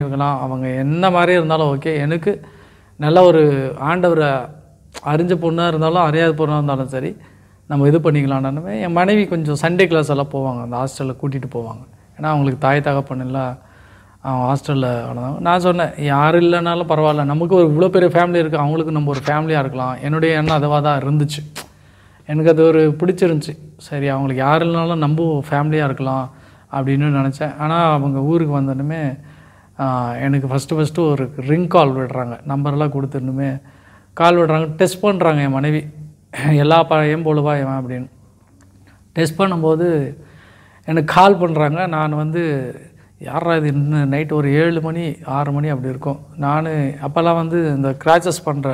இருக்கலாம் அவங்க என்ன மாதிரி இருந்தாலும் ஓகே எனக்கு நல்ல ஒரு ஆண்டவரை அறிஞ்ச பொண்ணாக இருந்தாலும் அறியாத பொண்ணாக இருந்தாலும் சரி நம்ம இது பண்ணிக்கலான்னு என் மனைவி கொஞ்சம் சண்டே கிளாஸ் எல்லாம் போவாங்க அந்த ஹாஸ்டலில் கூட்டிகிட்டு போவாங்க ஏன்னா அவங்களுக்கு தாய் தகப்பன் எல்லாம் அவன் ஹாஸ்டலில் வளர்ந்தாங்க நான் சொன்னேன் யாரும் இல்லைனாலும் பரவாயில்ல நமக்கு ஒரு இவ்வளோ பெரிய ஃபேமிலி இருக்குது அவங்களுக்கு நம்ம ஒரு ஃபேமிலியாக இருக்கலாம் என்னுடைய எண்ணம் அதுவாக தான் இருந்துச்சு எனக்கு அது ஒரு பிடிச்சிருந்துச்சி சரி அவங்களுக்கு யார் இல்லைனாலும் நம்ம ஃபேமிலியாக இருக்கலாம் அப்படின்னு நினச்சேன் ஆனால் அவங்க ஊருக்கு வந்தோடனே எனக்கு ஃபஸ்ட்டு ஃபஸ்ட்டு ஒரு ரிங் கால் விடுறாங்க நம்பர்லாம் கொடுத்துருந்துமே கால் விடுறாங்க டெஸ்ட் பண்ணுறாங்க என் மனைவி எல்லா பையன் போலவா இவன் அப்படின்னு டெஸ்ட் பண்ணும்போது எனக்கு கால் பண்ணுறாங்க நான் வந்து யாரா இது இன்னும் நைட் ஒரு ஏழு மணி ஆறு மணி அப்படி இருக்கும் நான் அப்போல்லாம் வந்து இந்த கிராச்சஸ் பண்ணுற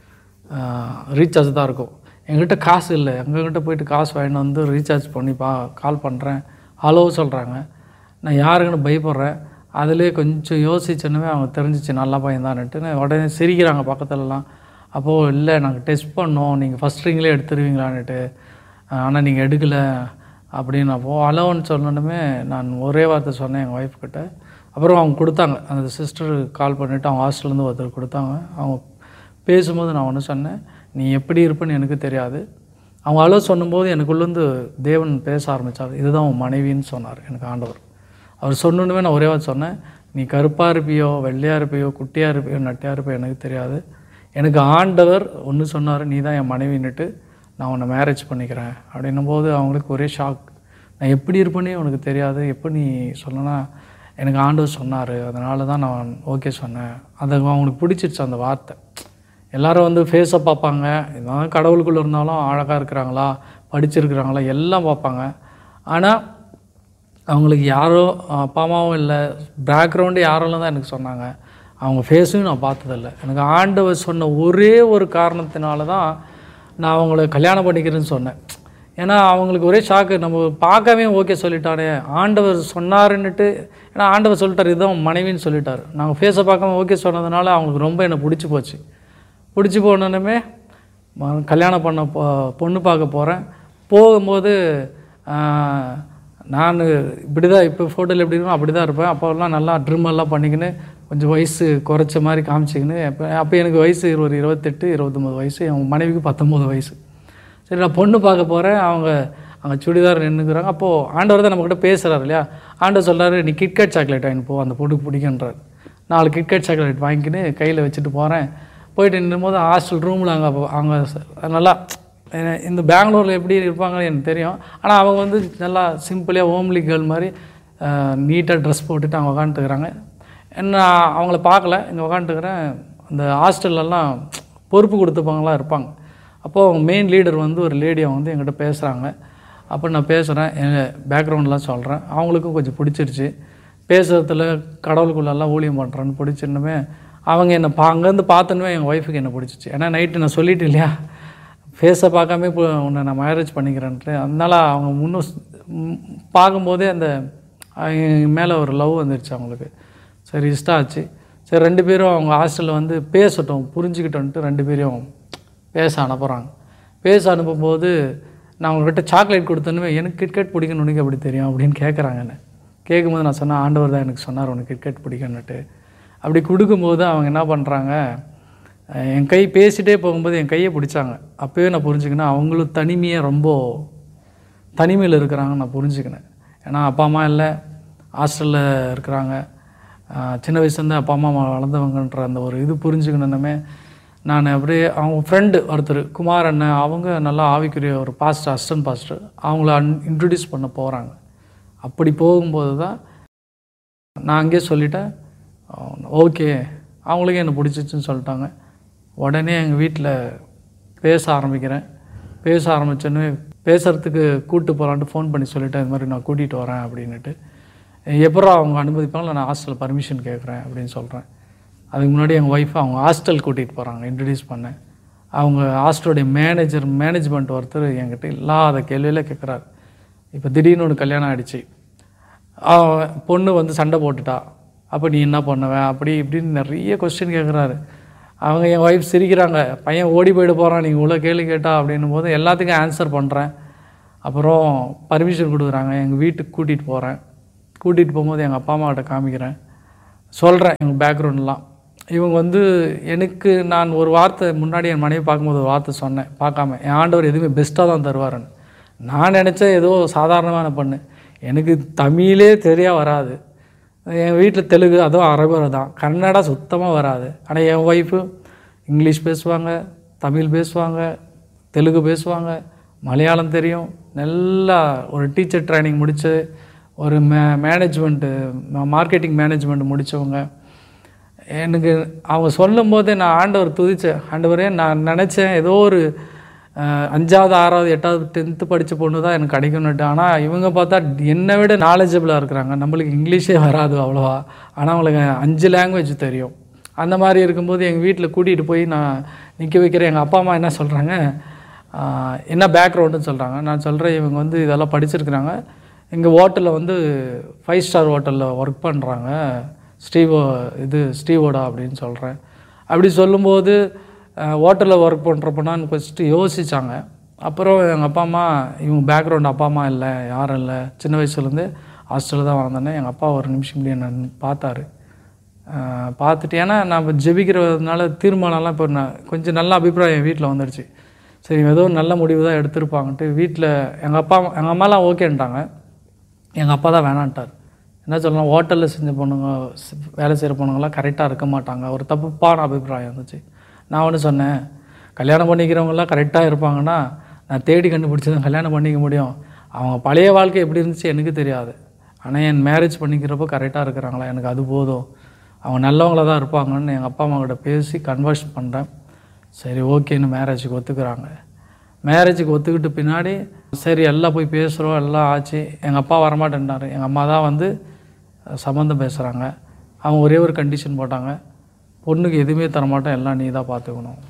ரீசார்ஜ் தான் இருக்கும் என்கிட்ட காசு இல்லை எங்ககிட்ட போயிட்டு காசு வாங்கிட்டு வந்து ரீசார்ஜ் பண்ணி பா கால் பண்ணுறேன் ஹலோ சொல்கிறாங்க நான் யாருக்குன்னு பயப்படுறேன் அதிலே கொஞ்சம் யோசிச்சோன்னே அவங்க தெரிஞ்சிச்சு நல்ல பையன் தான்ட்டு உடனே சிரிக்கிறாங்க பக்கத்துலலாம் அப்போது இல்லை நாங்கள் டெஸ்ட் பண்ணோம் நீங்கள் ஃபஸ்ட் ரிங்லேயே எடுத்துருவீங்களான்னுட்டு ஆனால் நீங்கள் எடுக்கலை அப்படின்னு அப்போது அலோன்னு சொன்னோன்னே நான் ஒரே வார்த்தை சொன்னேன் எங்கள் ஒய்ஃப் கிட்ட அப்புறம் அவங்க கொடுத்தாங்க அந்த சிஸ்டர் கால் பண்ணிவிட்டு அவங்க ஹாஸ்டல்லேருந்து ஒருத்தர் கொடுத்தாங்க அவங்க பேசும்போது நான் ஒன்று சொன்னேன் நீ எப்படி இருப்பேன்னு எனக்கு தெரியாது அவங்க அலோ சொன்னும்போது எனக்குள்ளேருந்து தேவன் பேச ஆரம்பித்தார் இதுதான் உன் மனைவின்னு சொன்னார் எனக்கு ஆண்டவர் அவர் சொன்னோன்னுமே நான் ஒரே வார்த்தை சொன்னேன் நீ கருப்பாக இருப்பியோ வெள்ளையாக இருப்பியோ குட்டியாக இருப்பியோ நட்டையாக இருப்பியோ எனக்கு தெரியாது எனக்கு ஆண்டவர் ஒன்று சொன்னார் நீ தான் என் மனைவின்னுட்டு நான் உன்னை மேரேஜ் பண்ணிக்கிறேன் அப்படின்னும் போது அவங்களுக்கு ஒரே ஷாக் நான் எப்படி இருப்பேனே உனக்கு தெரியாது எப்போ நீ சொல்லனா எனக்கு ஆண்டவர் சொன்னார் அதனால தான் நான் ஓகே சொன்னேன் அது அவங்களுக்கு பிடிச்சிருச்சு அந்த வார்த்தை எல்லாரும் வந்து ஃபேஸை பார்ப்பாங்க இதான் கடவுளுக்குள்ளே இருந்தாலும் அழகாக இருக்கிறாங்களா படிச்சிருக்கிறாங்களா எல்லாம் பார்ப்பாங்க ஆனால் அவங்களுக்கு யாரோ அப்பா அம்மாவும் இல்லை பேக்ரவுண்டு யாரும் தான் எனக்கு சொன்னாங்க அவங்க ஃபேஸையும் நான் பார்த்ததில்ல எனக்கு ஆண்டவர் சொன்ன ஒரே ஒரு காரணத்தினால தான் நான் அவங்கள கல்யாணம் பண்ணிக்கிறேன்னு சொன்னேன் ஏன்னா அவங்களுக்கு ஒரே ஷாக்கு நம்ம பார்க்கவே ஓகே சொல்லிட்டானே ஆண்டவர் சொன்னாருன்னுட்டு ஏன்னா ஆண்டவர் சொல்லிட்டார் இதுதான் உன் மனைவின்னு சொல்லிட்டார் நாங்கள் ஃபேஸை பார்க்காம ஓகே சொன்னதுனால அவங்களுக்கு ரொம்ப என்னை பிடிச்சி போச்சு பிடிச்சி போனோன்னே ம- கல்யாணம் பண்ண போ பொண்ணு பார்க்க போகிறேன் போகும்போது ஆஹ், நான் இப்படி தான் இப்போ ஃபோட்டோவில் எப்படி இருக்கும் அப்படி தான் இருப்பேன் அப்போல்லாம் நல்லா ட்ரிம் எல்லாம் பண்ணிக்கின்னு கொஞ்சம் வயசு குறைச்ச மாதிரி காமிச்சிக்கின்னு அப்போ அப்போ எனக்கு வயசு ஒரு இருபத்தெட்டு இருபத்தொம்போது வயசு என் மனைவிக்கு பத்தொம்போது வயசு சரி நான் பொண்ணு பார்க்க போகிறேன் அவங்க அவங்க சுடிதார் நின்றுக்கிறாங்க அப்போது ஆண்டவர் தான் நம்மக்கிட்ட பேசுகிறாரு இல்லையா ஆண்டவர் சொல்றாரு நீ கிட்கட் சாக்லேட் வாங்கி போ அந்த பொண்ணுக்கு பிடிக்குன்றார் நாலு கிட்கட் சாக்லேட் வாங்கிக்கின்னு கையில் வச்சுட்டு போகிறேன் போயிட்டு நின்றும்போது ஹாஸ்டல் ரூமில் அங்கே அவங்க ச- நல்லா அஹ் இந்த பெங்களூரில் எப்படி இருப்பாங்கன்னு எனக்கு தெரியும் ஆனால் அவங்க வந்து நல்லா சிம்பிளாக ஹோம்லி கேர்ள் மாதிரி நீட்டாக ட்ரெஸ் போட்டுட்டு அவங்க உக்காந்துக்கிறாங்க என்ன அவங்கள பார்க்கல இங்கே உக்காந்துக்கிறேன் அந்த ஹாஸ்டல்லலாம் பொறுப்பு கொடுத்துப்பவங்களாம் இருப்பாங்க அப்போது அவங்க மெயின் லீடர் வந்து ஒரு லேடியை வந்து என்கிட்ட பேசுகிறாங்க அப்போ நான் பேசுகிறேன் எங்கள் பேக்ரவுண்ட்லாம் சொல்கிறேன் அவங்களுக்கும் கொஞ்சம் பிடிச்சிருச்சு பேசுகிறதுல கடவுளுக்குள்ளெல்லாம் ஊழியம் பண்ணுறேன்னு பிடிச்சிருந்துமே அவங்க என்னை பா அங்கேருந்து பார்த்தோன்னே எங்கள் ஒய்ஃபுக்கு என்ன பிடிச்சிச்சு ஏன்னா நைட்டு நான் சொல்லிட்டேன் இல்லையா ஃபேஸை பார்க்காம இப்போ உன்னை நான் மேரேஜ் பண்ணிக்கிறேன்ட்டு அதனால அவங்க முன்னும் ஸ்- ம், பார்க்கும்போதே அந்த என் மேலே ஒரு லவ் வந்துருச்சு அவங்களுக்கு சரி இஷ்டம் ஆச்சு சரி ரெண்டு பேரும் அவங்க ஹாஸ்டலில் வந்து பேசட்டும் புரிஞ்சுக்கிட்டோன்ட்டு ரெண்டு பேரையும் பேச அனுப்புகிறாங்க பேச அனுப்பும்போது நான் அவங்ககிட்ட சாக்லேட் கொடுத்தோன்னே எனக்கு கிரிக்கெட் பிடிக்கும்னு உனக்கு அப்படி தெரியும் அப்படின்னு கேட்குறாங்க என்ன கேட்கும்போது நான் சொன்னேன் ஆண்டவர் தான் எனக்கு சொன்னார் உனக்கு கிரிக்கெட் பிடிக்கும்னுட்டு அப்படி கொடுக்கும்போது அவங்க என்ன பண்ணுறாங்க அஹ் என் கை பேசிட்டே போகும்போது என் கையை பிடிச்சாங்க அப்போவே நான் புரிஞ்சுக்கினேன் அவங்களும் தனிமையாக ரொம்ப தனிமையில் இருக்கிறாங்க நான் புரிஞ்சுக்கினேன் ஏன்னா அப்பா அம்மா இல்லை ஹாஸ்டலில் இருக்கிறாங்க அஹ் சின்ன வயசுலேருந்து அப்பா அம்மா வளர்ந்தவங்கன்ற அந்த ஒரு இது புரிஞ்சுக்கணுமே நான் அப்படியே அவங்க ஃப்ரெண்டு ஒருத்தர் குமார் அண்ணன் அவங்க நல்லா ஆவிக்குரிய ஒரு பாஸ்டர் அசிஸ்டன்ட் பாஸ்டர் அவங்கள இன்ட்ரடியூஸ் பண்ண போகிறாங்க அப்படி போகும்போது தான் நான் அங்கேயே சொல்லிட்டேன் ஓகே அவங்களுக்கும் என்னை பிடிச்சிச்சுன்னு சொல்லிட்டாங்க உடனே எங்கள் வீட்டில் பேச ஆரம்பிக்கிறேன் பேச ஆரம்பிச்சோன்னே பேசுகிறதுக்கு கூப்பிட்டு போகலான்ட்டு ஃபோன் பண்ணி சொல்லிட்டேன் இது மாதிரி நான் கூட்டிகிட்டு வரேன் அப்படின்னுட்டு எப்பறம் அவங்க அனுமதிப்பாங்களோ நான் ஹாஸ்டல் பர்மிஷன் கேட்குறேன் அப்படின்னு சொல்கிறேன் அதுக்கு முன்னாடி எங்கள் ஒய்ஃபை அவங்க ஹாஸ்டல் கூட்டிகிட்டு போகிறாங்க இன்ட்ரடியூஸ் பண்ணேன் அவங்க ஹாஸ்டலுடைய மேனேஜர் மேனேஜ்மெண்ட் ஒருத்தர் என்கிட்ட இல்லாத கேள்வியில கேட்குறாரு இப்போ திடீர்னு ஒன்று கல்யாணம் ஆயிடுச்சு அவன் பொண்ணு வந்து சண்டை போட்டுட்டா அப்போ நீ என்ன பண்ணுவ அப்படி இப்படின்னு நிறைய கொஸ்டின் கேட்குறாரு அவங்க என் ஒய்ஃப் சிரிக்கிறாங்க பையன் ஓடி போயிட போகிறான் நீங்கள் இவ்வளோ கேள்வி கேட்டா அப்படின்னும் போது எல்லாத்துக்கும் ஆன்சர் பண்ணுறேன் அப்புறம் பர்மிஷன் கொடுக்குறாங்க எங்கள் வீட்டுக்கு கூட்டிகிட்டு போகிறேன் கூட்டிகிட்டு போகும்போது எங்கள் அப்பா அம்மாகிட்ட காமிக்கிறேன் சொல்கிறேன் இவங்க பேக்ரவுண்ட்லாம் இவங்க வந்து எனக்கு நான் ஒரு வார்த்தை முன்னாடி என் மனைவி பார்க்கும்போது ஒரு வார்த்தை சொன்னேன் பார்க்காம என் ஆண்டவர் எதுவுமே பெஸ்ட்டாக தான் தருவாருன்னு நான் நினச்சேன் ஏதோ சாதாரணமான பண்ணு எனக்கு தமிழே தெரியா வராது என் வீட்டில் தெலுங்கு அதுவும் அரபு தான் கன்னடா சுத்தமாக வராது ஆனால் என் ஒய்ஃபு இங்கிலீஷ் பேசுவாங்க தமிழ் பேசுவாங்க தெலுங்கு பேசுவாங்க மலையாளம் தெரியும் நல்லா ஒரு டீச்சர் ட்ரைனிங் முடிச்சு ஒரு மே மேனேஜ்மெண்ட்டு மார்க்கெட்டிங் மேனேஜ்மெண்ட் முடித்தவங்க எனக்கு அவங்க சொல்லும் போதே நான் ஆண்டவர் துதித்தேன் ஆண்டவரே நான் நினச்சேன் ஏதோ ஒரு அஹ், அஞ்சாவது ஆறாவது எட்டாவது டென்த்து படித்த பொண்ணு தான் எனக்கு கிடைக்கணுட்டு ஆனால் இவங்க பார்த்தா என்னை விட நாலேஜபிளாக இருக்கிறாங்க நம்மளுக்கு இங்கிலீஷே வராது அவ்வளோவா ஆனால் அவங்களுக்கு அஞ்சு லாங்குவேஜ் தெரியும் அந்த மாதிரி இருக்கும்போது எங்கள் வீட்டில் கூட்டிகிட்டு போய் நான் நிற்க வைக்கிறேன் எங்கள் அப்பா அம்மா என்ன சொல்கிறாங்க என்ன பேக்ரவுண்டுன்னு சொல்கிறாங்க நான் சொல்கிறேன் இவங்க வந்து இதெல்லாம் படிச்சிருக்கிறாங்க எங்கள் ஹோட்டலில் வந்து ஃபைவ் ஸ்டார் ஹோட்டலில் ஒர்க் பண்ணுறாங்க ஸ்டீவோ இது ஸ்டீவோடா அப்படின்னு சொல்கிறேன் அப்படி சொல்லும்போது ஹோட்டலில் ஒர்க் பண்ணுறப்பனான்னு ஃபஸ்ட்டு யோசித்தாங்க அப்புறம் எங்கள் அப்பா அம்மா இவங்க பேக்ரவுண்ட் அப்பா அம்மா இல்லை யாரும் இல்லை சின்ன வயசுலேருந்து ஹாஸ்டலில் தான் வளர்ந்தேனே எங்கள் அப்பா ஒரு நிமிஷம் இப்படி என்ன பார்த்தாரு ஆஹ் பார்த்துட்டு ஏன்னா நம்ம ஜெபிக்கிறதுனால தீர்மானம்லாம் இப்போ நான் கொஞ்சம் நல்ல அபிப்பிராயம் என் வீட்டில் வந்துடுச்சு சரி ஏதோ நல்ல முடிவு தான் எடுத்திருப்பாங்கன்ட்டு வீட்டில் எங்கள் அப்பா எங்கள் அம்மாலாம் ஓகேன்ட்டாங்க எங்கள் அப்பா தான் வேணான்ட்டார் என்ன சொல்லலாம் ஹோட்டலில் செஞ்ச பொண்ணுங்க ஸ்- வேலை செய்கிற பொண்ணுங்களாம் கரெக்டாக இருக்க மாட்டாங்க ஒரு தப்புப்பான அபிப்பிராயம் இருந்துச்சு நான் ஒன்று சொன்னேன் கல்யாணம் பண்ணிக்கிறவங்களாம் கரெக்டாக இருப்பாங்கன்னா நான் தேடி கண்டுபிடிச்சி தான் கல்யாணம் பண்ணிக்க முடியும் அவங்க பழைய வாழ்க்கை எப்படி இருந்துச்சு எனக்கு தெரியாது ஆனால் என் மேரேஜ் பண்ணிக்கிறப்போ கரெக்டாக இருக்கிறாங்களா எனக்கு அது போதும் அவங்க நல்லவங்கள தான் இருப்பாங்கன்னு எங்கள் அப்பா அம்மா கிட்ட பேசி கன்வர்ஸ் பண்ணுறேன் சரி ஓகேன்னு மேரேஜுக்கு ஒத்துக்கிறாங்க மேரேஜுக்கு ஒத்துக்கிட்டு பின்னாடி சரி எல்லாம் போய் பேசுகிறோம் எல்லாம் ஆச்சு எங்கள் அப்பா வரமாட்டேன்ட்டார் எங்கள் அம்மா தான் வந்து அஹ், சம்மந்தம் பேசுகிறாங்க அவங்க ஒரே ஒரு கண்டிஷன் போட்டாங்க பொண்ணுக்கு எதுவுமே தரமாட்டோம் எல்லாம் நீ தான் பார்த்துக்கணும்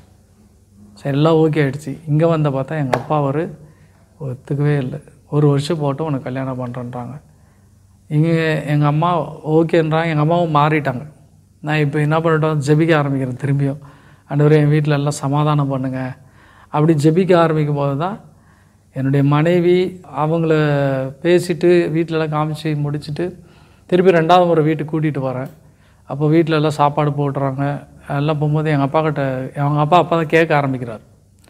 சரி எல்லாம் ஓகே ஆயிடுச்சு இங்கே வந்த பார்த்தா எங்கள் அப்பா ஒரு ஒத்துக்கவே இல்லை ஒரு வருஷம் போட்டு உனக்கு கல்யாணம் பண்ணுறேன்றாங்க இங்கே எங்கள் அம்மா ஓகேன்றாங்க எங்கள் அம்மாவும் மாறிட்டாங்க நான் இப்போ என்ன பண்ணிட்டோம் ஜெபிக்க ஆரம்பிக்கிறேன் திரும்பியும் ஆண்டவரே என் வீட்டில் எல்லாம் சமாதானம் பண்ணுங்க அப்படி ஜெபிக்க ஆரம்பிக்கும் போது தான் என்னுடைய மனைவி அவங்கள பேசிட்டு வீட்டிலலாம் காமிச்சு முடிச்சுட்டு திருப்பி ரெண்டாவது முறை வீட்டுக்கு கூட்டிகிட்டு வரேன் அப்போ வீட்டில் எல்லாம் சாப்பாடு போட்டுறாங்க எல்லாம் போகும்போது எங்கள் அப்பா கிட்ட அவங்க அப்பா அப்பா தான் கேட்க ஆரம்பிக்கிறார்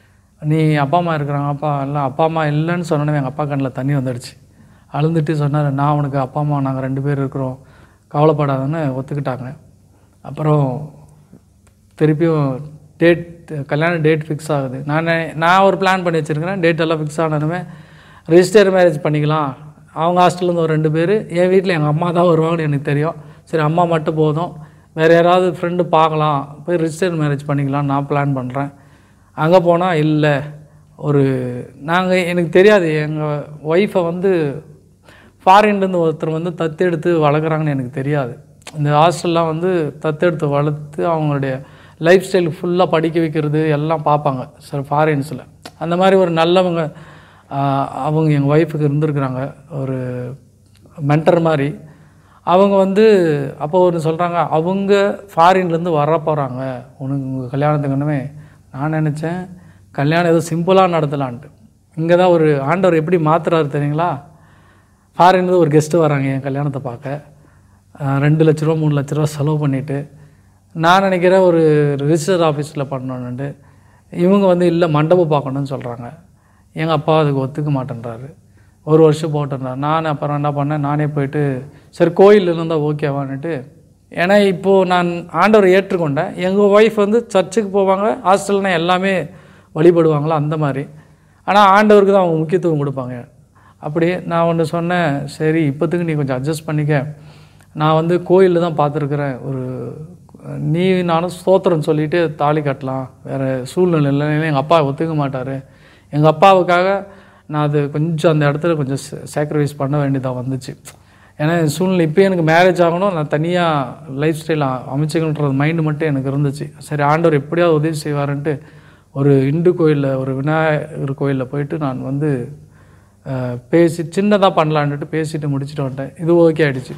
நீ அப்பா அம்மா இருக்கிறாங்க அப்பா எல்லாம் அப்பா அம்மா இல்லைன்னு சொன்னோன்னே எங்கள் அப்பா கண்ணில் தண்ணி வந்துடுச்சு அழுந்துட்டு சொன்னார் நான் உனக்கு அப்பா அம்மா நாங்கள் ரெண்டு பேர் இருக்கிறோம் கவலைப்படாதன்னு ஒத்துக்கிட்டாங்க அப்புறம் திருப்பியும் டேட் கல்யாண டேட் ஃபிக்ஸ் ஆகுது நான் நான் ஒரு பிளான் பண்ணி வச்சுருக்கிறேன் டேட் எல்லாம் ஃபிக்ஸ் ஆனதுமே ரிஜிஸ்டர் மேரேஜ் பண்ணிக்கலாம் அவங்க ஹாஸ்டல்லேருந்து ஒரு ரெண்டு பேர் என் வீட்டில் எங்கள் அம்மா தான் வருவாங்கன்னு எனக்கு தெரியும் சரி அம்மா மட்டும் போதும் வேறு யாராவது ஃப்ரெண்டு பார்க்கலாம் போய் ரிஜிஸ்டர் மேரேஜ் பண்ணிக்கலாம் நான் பிளான் பண்ணுறேன் அங்கே போனால் இல்லை ஒரு நாங்கள் எனக்கு தெரியாது எங்கள் ஒய்ஃபை வந்து ஃபாரின்லேருந்து ஒருத்தர் வந்து தத்தெடுத்து வளர்க்குறாங்கன்னு எனக்கு தெரியாது இந்த ஹாஸ்டல்லாம் வந்து தத்தெடுத்து வளர்த்து அவங்களுடைய லைஃப் ஸ்டைல் ஃபுல்லாக படிக்க வைக்கிறது எல்லாம் பார்ப்பாங்க சார் ஃபாரின்ஸில் அந்த மாதிரி ஒரு நல்லவங்க ஆஹ், அவங்க எங்கள் ஒய்ஃபுக்கு இருந்திருக்கிறாங்க ஒரு மென்டர் மாதிரி அவங்க வந்து அப்போ ஒன்று சொல்கிறாங்க அவங்க ஃபாரின்லேருந்து வர போகிறாங்க உனக்கு உங்கள் கல்யாணத்துக்கு ஒன்றுமே நான் நினச்சேன் கல்யாணம் ஏதோ சிம்பிளாக நடத்தலான்ட்டு இங்கே தான் ஒரு ஆண்டவர் எப்படி மாத்துறாரு தெரியுங்களா ஃபாரின்லேருந்து ஒரு கெஸ்ட்டு வராங்க என் கல்யாணத்தை பார்க்க அஹ் ரெண்டு லட்ச ரூபா மூணு லட்ச ரூபா செலவு பண்ணிவிட்டு நான் நினைக்கிறேன் ஒரு ரிஜிஸ்டர் ஆஃபீஸில் பண்ணணுன்ட்டு இவங்க வந்து இல்லை மண்டபம் பார்க்கணுன்னு சொல்கிறாங்க எங்கள் அப்பா அதுக்கு ஒத்துக்க மாட்டேன்றாரு ஒரு வருஷம் போட்டேன்றார் நான் அப்புறம் என்ன பண்ணேன் நானே போயிட்டு சரி கோயில் இருந்தால் ஓகேவான்னுட்டு ஏன்னா இப்போது நான் ஆண்டவரை ஏற்றுக்கொண்டேன் எங்கள் ஒய்ஃப் வந்து சர்ச்சுக்கு போவாங்க ஹாஸ்டல்னா எல்லாமே வழிபடுவாங்களா அந்த மாதிரி ஆனால் ஆண்டவருக்கு தான் அவங்க முக்கியத்துவம் கொடுப்பாங்க அப்படி நான் ஒன்று சொன்னேன் சரி இப்போத்துக்கு நீ கொஞ்சம் அட்ஜஸ்ட் பண்ணிக்க நான் வந்து கோயிலில் தான் பார்த்துருக்குறேன் ஒரு நீ நானும் ஸ்தோத்திரம் சொல்லிட்டு தாலி கட்டலாம் வேறு சூழ்நிலை இல்லை எங்கள் அப்பா ஒத்துக்க மாட்டார் எங்கள் அப்பாவுக்காக நான் அது கொஞ்சம் அந்த இடத்துல கொஞ்சம் சாக்ரிஃபைஸ் பண்ண வேண்டியதாக வந்துச்சு ஏன்னா என் சூழ்நிலை இப்போ எனக்கு மேரேஜ் ஆகணும் நான் தனியாக லைஃப் ஸ்டைல் அமைச்சுக்கணுன்றது மைண்டு மட்டும் எனக்கு இருந்துச்சு சரி ஆண்டவர் எப்படியாவது உதவி செய்வாருன்ட்டு ஒரு இந்து கோயிலில் ஒரு விநாயகர் கோயிலில் போயிட்டு நான் வந்து அஹ், பேசி சின்னதாக பண்ணலான்ட்டு பேசிட்டு முடிச்சுட்டு வந்துட்டேன் இது ஓகே ஆயிடுச்சு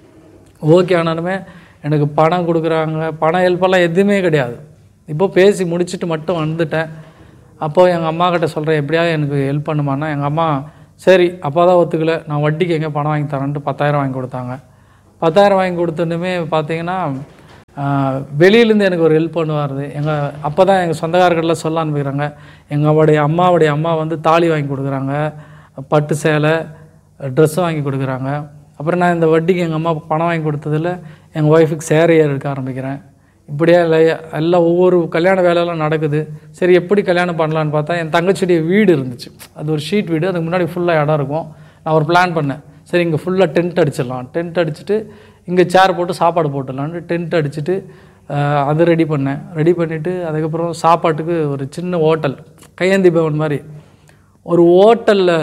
ஓகே ஆனாலுமே எனக்கு பணம் கொடுக்குறாங்க பணம் ஹெல்ப்பெல்லாம் எதுவுமே கிடையாது இப்போ பேசி முடிச்சுட்டு மட்டும் வந்துட்டேன் அப்போது எங்கள் அம்மா கிட்ட சொல்கிறேன் எப்படியாவது எனக்கு ஹெல்ப் பண்ணுமான்னா எங்கள் அம்மா சரி அப்பா தான் ஒத்துக்கல நான் வட்டிக்கு எங்கே பணம் வாங்கி தரேன்ட்டு பத்தாயிரம் வாங்கி கொடுத்தாங்க பத்தாயிரம் வாங்கி கொடுத்தோன்னுமே பார்த்தீங்கன்னா ஆஹ், வெளியிலேருந்து எனக்கு ஒரு ஹெல்ப் பண்ணுவார் எங்கள் அப்போ தான் எங்கள் சொந்தக்காரர்களில் சொல்ல அனுப்பிக்கிறாங்க எங்களுடைய அம்மாவுடைய அம்மா வந்து தாலி வாங்கி கொடுக்குறாங்க பட்டு சேலை ட்ரெஸ்ஸும் வாங்கி கொடுக்குறாங்க அப்புறம் நான் இந்த வட்டிக்கு எங்கள் அம்மா பணம் வாங்கி கொடுத்ததில் எங்கள் ஒய்ஃபுக்கு சேரை எடுக்க ஆரம்பிக்கிறேன் இப்படியே இல்லை எல்லாம் ஒவ்வொரு கல்யாண வேலையெல்லாம் நடக்குது சரி எப்படி கல்யாணம் பண்ணலான்னு பார்த்தா என் தங்கச்சியுடைய வீடு இருந்துச்சு அது ஒரு ஷீட் வீடு அதுக்கு முன்னாடி ஃபுல்லாக இடம் இருக்கும் நான் ஒரு பிளான் பண்ணேன் சரி இங்கே ஃபுல்லாக டென்ட் அடிச்சிடலாம் டென்ட் அடிச்சுட்டு இங்கே சேர் போட்டு சாப்பாடு போட்டுடலான்னு டென்ட் அடிச்சுட்டு ஆஹ், அது ரெடி பண்ணேன் ரெடி பண்ணிவிட்டு அதுக்கப்புறம் சாப்பாட்டுக்கு ஒரு சின்ன ஹோட்டல் கையேந்தி பவன் மாதிரி ஒரு ஹோட்டலில்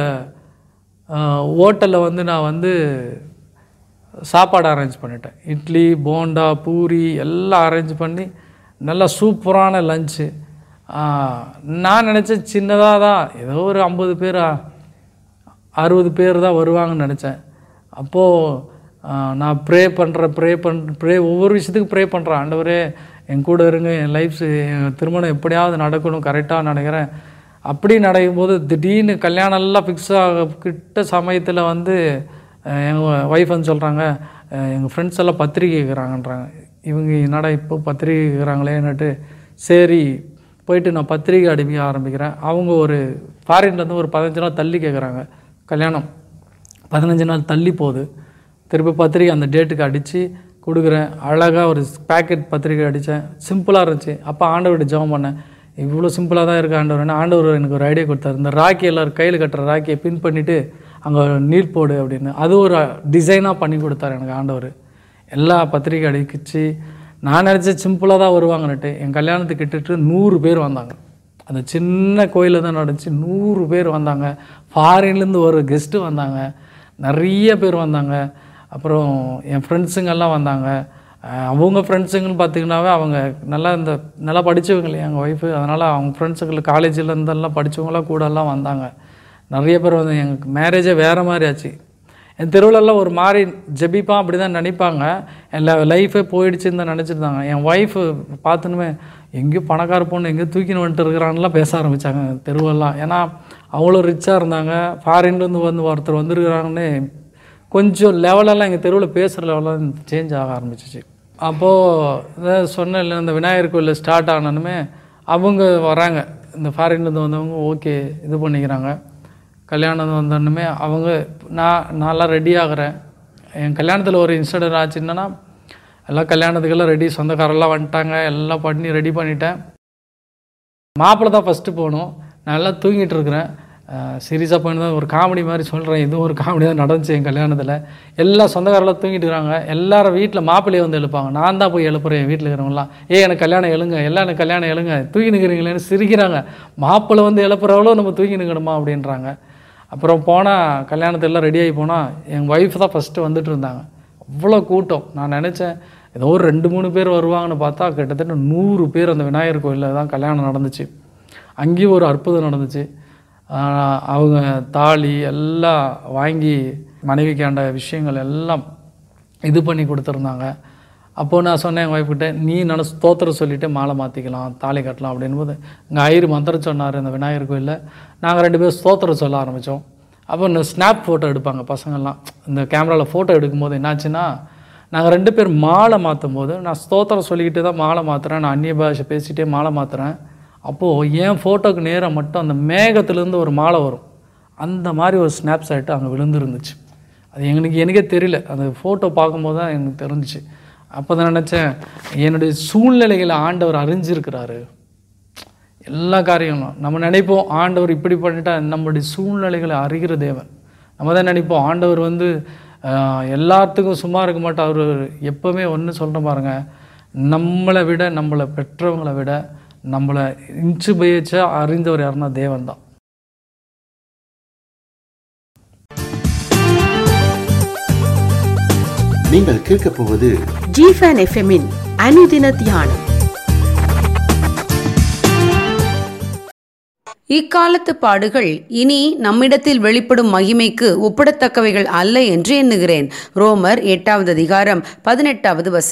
ஹோட்டலில் வந்து நான் வந்து சாப்பாடு அரேஞ்ச் பண்ணிட்டேன் இட்லி போண்டா பூரி எல்லாம் அரேஞ்ச் பண்ணி நல்லா சூப்பரான லஞ்சு நான் நினச்சேன் சின்னதாக தான் ஏதோ ஒரு ஐம்பது பேரா அறுபது பேர் தான் வருவாங்கன்னு நினச்சேன் அப்போது நான் ப்ரே பண்ணுறேன் ப்ரே பண் ப்ரே ஒவ்வொரு விஷயத்துக்கும் ப்ரே பண்ணுறேன் ஆண்டவரே என் கூட இருங்க என் லைஃப் என் திருமணம் எப்படியாவது நடக்கணும் கரெக்டாக நடக்கிறேன் அப்படி நடக்கும் போது திடீர்னு கல்யாணம் எல்லாம் ஃபிக்ஸ் ஆக கிட்ட சமயத்தில் வந்து அஹ், எங்கள் ஒய்ஃப் வந்து சொல்கிறாங்க எங்கள் ஃப்ரெண்ட்ஸ் எல்லாம் பத்திரிக்கை கேட்குறாங்கன்றாங்க இவங்க என்னடா இப்போ பத்திரிக்கை கேட்குறாங்களேன்னுட்டு சரி போயிட்டு நான் பத்திரிக்கை அடிக்க ஆரம்பிக்கிறேன் அவங்க ஒரு ஃபாரின்லேருந்து ஒரு பதினஞ்சு நாள் தள்ளி கேட்குறாங்க கல்யாணம் பதினஞ்சு நாள் தள்ளி போகுது திருப்பி பத்திரிக்கை அந்த டேட்டுக்கு அடித்து கொடுக்குறேன் அழகாக ஒரு பேக்கெட் பத்திரிக்கை அடித்தேன் சிம்பிளாக இருந்துச்சு அப்போ ஆண்டவர்கிட்ட ஜெபம் பண்ணேன் இவ்வளோ சிம்பிளாக தான் இருக்குது ஆண்டவர் ஆண்டவர் எனக்கு ஒரு ஐடியா கொடுத்தாரு இந்த ராக்கி எல்லாரும் கையில் கட்டுற ராக்கியை பின் பண்ணிவிட்டு அங்கே நீட் போடு அப்படின்னு அது ஒரு டிசைனாக பண்ணி கொடுத்தாரு எனக்கு ஆண்டவர் எல்லா பத்திரிக்கை அடிக்கிச்சு நான் நினச்சேன் சிம்பிளாக தான் வருவாங்கன்னுட்டு என் கல்யாணத்துக்கு கிட்டத்தட்ட நூறு பேர் வந்தாங்க அந்த சின்ன கோயிலில் தான் நடந்துச்சு நூறு பேர் வந்தாங்க ஃபாரின்லேருந்து ஒரு கெஸ்ட்டு வந்தாங்க நிறைய பேர் வந்தாங்க அப்புறம் என் ஃப்ரெண்ட்ஸுங்கெல்லாம் வந்தாங்க அஹ் அவங்க ஃப்ரெண்ட்ஸுங்கன்னு பார்த்தீங்கன்னாவே அவங்க நல்லா இந்த நல்லா படித்தவங்க இல்லையா எங்கள் ஒய்ஃபு அதனால் அவங்க ஃப்ரெண்ட்ஸுங்களை காலேஜில் இருந்தெல்லாம் படித்தவங்களாம் கூட எல்லாம் வந்தாங்க நிறைய பேர் வந்து எங்களுக்கு மேரேஜே வேறு மாதிரி ஆச்சு என் தெருவுலலாம் ஒரு மாதிரி ஜெபிப்பான் அப்படி தான் நினைப்பாங்க எல்லா லைஃபே போயிடுச்சுன்னு தான் நினச்சிருந்தாங்க என் ஒய்ஃபு பார்த்துனுமே எங்கேயோ பணக்கார பொண்ணு எங்கேயோ தூக்கின்னு வந்துட்டு இருக்கிறான்லாம் பேச ஆரம்பித்தாங்க தெருவெல்லாம் ஏன்னா அவ்வளோ ரிச்சாக இருந்தாங்க ஃபாரின்லேருந்து வந்து ஒருத்தர் வந்திருக்கிறாங்கன்னு கொஞ்சம் லெவலெல்லாம் எங்கள் தெருவில் பேசுகிற லெவலாம் சேஞ்ச் ஆக ஆரம்பிச்சிச்சு அப்போது சொன்னேன் இல்லை இந்த விநாயகர் கோயிலில் ஸ்டார்ட் ஆனதுமே அவங்க வராங்க இந்த ஃபாரின்லேருந்து வந்தவங்க ஓகே இது பண்ணிக்கிறாங்க கல்யாணம் வந்தோடனே அவங்க நான் நான்லாம் ரெடி ஆகுறேன் என் கல்யாணத்தில் ஒரு இன்சிடென்ட் ஆச்சு என்னன்னா எல்லாம் கல்யாணத்துக்கெல்லாம் ரெடி சொந்தக்காரெல்லாம் வந்துட்டாங்க எல்லாம் பண்ணி ரெடி பண்ணிட்டேன் மாப்பிள்ளை தான் ஃபஸ்ட்டு போகணும் நான் எல்லாம் தூங்கிட்டு இருக்கிறேன் சீரியஸாக போயிட்டு தான் ஒரு காமெடி மாதிரி சொல்கிறேன் இதுவும் ஒரு காமெடி தான் நடந்துச்சு என் கல்யாணத்தில் எல்லா சொந்தக்காரெல்லாம் தூங்கிட்டு இருக்கிறாங்க எல்லாரும் வீட்டில் மாப்பிள்ளையை வந்து எழுப்பாங்க நான் தான் போய் எழுப்புறேன் என் வீட்டில் இருக்கிறவங்களாம் ஏ எனக்கு கல்யாணம் எழுங்க எல்லாம் எனக்கு கல்யாணம் எழுங்க தூக்கி நிற்கிறீங்களேன்னு சிரிக்கிறாங்க மாப்பிள்ளை வந்து எழுப்புறவளோ நம்ம தூக்கி நிற்கணுமா அப்படின்றாங்க அப்புறம் போனால் கல்யாணத்துல எல்லாம் ரெடி ஆகி போனால் என் ஒய்ஃப் தான் ஃபஸ்ட்டு வந்துட்டு இருந்தாங்க அவ்வளோ கூட்டம் நான் நினச்சேன் ஏதோ ஒரு ரெண்டு மூணு பேர் வருவாங்கன்னு பார்த்தா கிட்டத்தட்ட நூறு பேர் அந்த விநாயகர் கோயிலில் தான் கல்யாணம் நடந்துச்சு அங்கேயும் ஒரு அற்புதம் நடந்துச்சு ஆஹ் அவங்க தாலி எல்லாம் வாங்கி மனைவிக்காண்ட விஷயங்கள் எல்லாம் இது பண்ணி கொடுத்துருந்தாங்க அப்போது நான் சொன்னேன் என் ஒய்ஃப்கிட்ட நீ நினச்சி ஸ்தோத்திரம் சொல்லிவிட்டு மாலை மாற்றிக்கலாம் தாலி கட்டலாம் அப்படின்போது இங்கே ஐயர் மந்திரம் சொன்னார் இந்த விநாயகர் கோயிலில் நாங்கள் ரெண்டு பேரும் ஸ்தோத்திரம் சொல்ல ஆரம்பித்தோம் அப்போ இந்த ஸ்னாப் ஃபோட்டோ எடுப்பாங்க பசங்கள்லாம் இந்த கேமராவில் ஃபோட்டோ எடுக்கும்போது என்னாச்சுன்னா நாங்கள் ரெண்டு பேர் மாலை மாற்றும் போது நான் ஸ்தோத்திரம் சொல்லிக்கிட்டு தான் மாலை மாற்றுறேன் நான் அந்நிய பாஷை பேசிகிட்டே மாலை மாற்றுறேன் அப்போது என் ஃபோட்டோக்கு நேராக மட்டும் அந்த மேகத்துலேருந்து ஒரு மாலை வரும் அந்த மாதிரி ஒரு ஸ்னாப் ஷாட் அங்கே விழுந்துருந்துச்சு அது எங்களுக்கு எனக்கே தெரியல அந்த ஃபோட்டோ பார்க்கும்போது தான் எனக்கு தெரிஞ்சிச்சு அப்போ தான் நினச்சேன் என்னுடைய சூழ்நிலைகளை ஆண்டவர் அறிஞ்சிருக்கிறாரு எல்லா காரியங்களும் நம்ம நினைப்போம் ஆண்டவர் இப்படி பண்ணிட்டா நம்மளுடைய சூழ்நிலைகளை அறிகிற தேவன் நம்ம தான் நினைப்போம் ஆண்டவர் வந்து ஆஹ், எல்லாத்துக்கும் சும்மா இருக்க மாட்டார் அவர் எப்போவுமே ஒன்று சொல்கிறேன் பாருங்க நம்மளை விட நம்மளை பெற்றவங்களை விட நம்மளை இன்ச்சு பயிற்சா அறிந்தவர் யாருன்னா தேவன் தான் நீங்கள் கேட்கப் போவது ஜிஃபன் எஃப்எம்மின் அனுதின தியானம் இக்காலத்து பாடுகள் இனி நம்மிடத்தில் வெளிப்படும் மகிமைக்கு ஒப்பிடத்தக்கவைகள் அல்ல என்று எண்ணுகிறேன் ரோமர் எட்டாவது அதிகாரம் பதினெட்டாவது வசனம்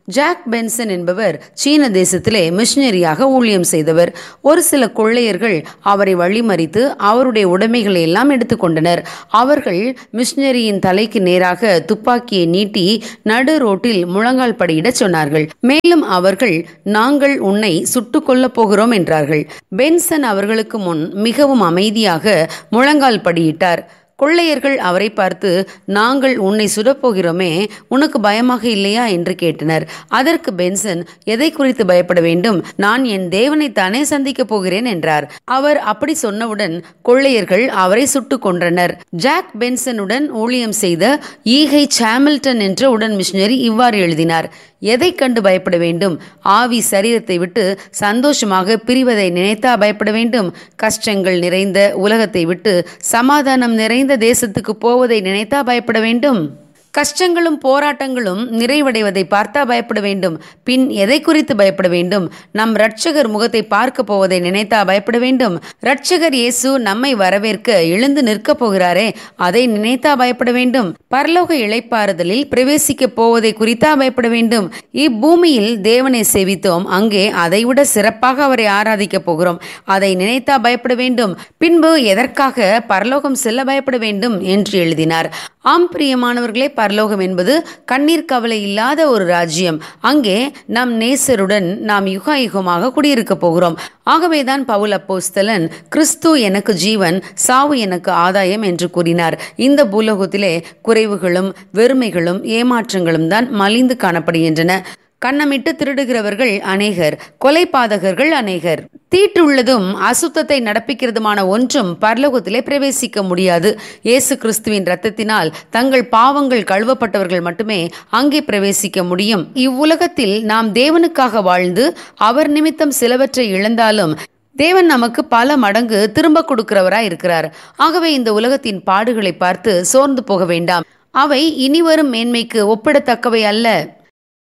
ஜாக் பென்சன் என்பவர் சீன தேசத்திலே மிஷினரியாக ஊழியம் செய்தவர் ஒரு சில கொள்ளையர்கள் அவரை வழிமறித்து அவருடைய உடைமைகளை எல்லாம் எடுத்துக்கொண்டனர் அவர்கள் மிஷினரியின் தலைக்கு நேராக துப்பாக்கியை நீட்டி நடு ரோட்டில் முழங்கால் படியிடச் சொன்னார்கள் மேலும் அவர்கள் நாங்கள் உன்னை சுட்டுக் கொல்லப் போகிறோம் என்றார்கள் பென்சன் அவர்களுக்கு முன் மிகவும் அமைதியாக முழங்கால் படியிட்டார் கொள்ளையர்கள் அவரை பார்த்து நாங்கள் உன்னை சுடப்போகிறோமே உனக்கு பயமாக இல்லையா என்று கேட்டனர் அதற்கு பென்சன் எதை குறித்து பயப்பட வேண்டும் நான் என் தேவனைத்தானே சந்திக்கப் போகிறேன் என்றார் அவர் அப்படி சொன்னவுடன் கொள்ளையர்கள் அவரை சுட்டுக் கொன்றனர் ஜாக் பென்சனுடன் ஊழியம் செய்த ஈகை சாமில்டன் என்ற உடன் மிஷினரி இவ்வாறு எழுதினார் எதை கண்டு பயப்பட வேண்டும் ஆவி சரீரத்தை விட்டு சந்தோஷமாக பிரிவதை நினைத்தா பயப்பட வேண்டும் கஷ்டங்கள் நிறைந்த உலகத்தை விட்டு சமாதானம் நிறைந்த தேசத்துக்கு போவதை நினைத்தா பயப்பட வேண்டும் கஷ்டங்களும் போராட்டங்களும் நிறைவடைவதை பார்த்தா பயப்பட வேண்டும் பின் எதை குறித்து பயப்பட வேண்டும் நம் இரட்சகர் முகத்தை பார்க்க போவதை நினைத்தா பயப்பட வேண்டும் இரட்சகர் இயேசு நம்மை வரவேற்க எழுந்து நிற்கப் போகிறாரே அதை நினைத்தா பயப்பட வேண்டும் பரலோக இளைப்பாறுதலில் பிரவேசிக்க போவதை குறித்தா பயப்பட வேண்டும் இப்பூமியில் தேவனை சேவித்தோம் அங்கே அதைவிட சிறப்பாக அவரை ஆராதிக்க போகிறோம் அதை நினைத்தா பயப்பட வேண்டும் பின்பு எதற்காக பரலோகம் செல்ல பயப்பட வேண்டும் என்று எழுதினார் ஆம் பிரியமானவர்களே பரலோகம் என்பது கண்ணீர் கவலை இல்லாத ஒரு ராஜ்யம் அங்கே நம் நேசருடன் நாம் யுகாயுகமாக குடியிருக்க போகிறோம் ஆகவேதான் பவுல் அப்போஸ்தலன் கிறிஸ்து எனக்கு ஜீவன் சாவு எனக்கு ஆதாயம் என்று கூறினார் இந்த பூலோகத்திலே குறைவுகளும் வெறுமைகளும் ஏமாற்றங்களும் தான் மலிந்து காணப்படுகின்றன கண்ணமிட்டு திருடுகிறவர்கள் அநேகர் கொலைபாதகர்கள் அநேகர் தீட்டுள்ளதும் அசுத்தத்தை நடப்பிக்கிறதுமான ஒன்றும் பரலோகத்திலே பிரவேசிக்க முடியாது இயேசு கிறிஸ்துவின் இரத்தத்தினால் தங்கள் பாவங்கள் கழுவப்பட்டவர்கள் மட்டுமே அங்கே பிரவேசிக்க முடியும் இவ்வுலகத்தில் நாம் தேவனுக்காக வாழ்ந்து அவர் நிமித்தம் சிலவற்றை இழந்தாலும் தேவன் நமக்கு பல மடங்கு திரும்ப கொடுக்கிறவராய் இருக்கிறார் ஆகவே இந்த உலகத்தின் பாடுகளை பார்த்து சோர்ந்து போக வேண்டாம் அவை இனிவரும் மேன்மைக்கு ஒப்பிடத்தக்கவை அல்ல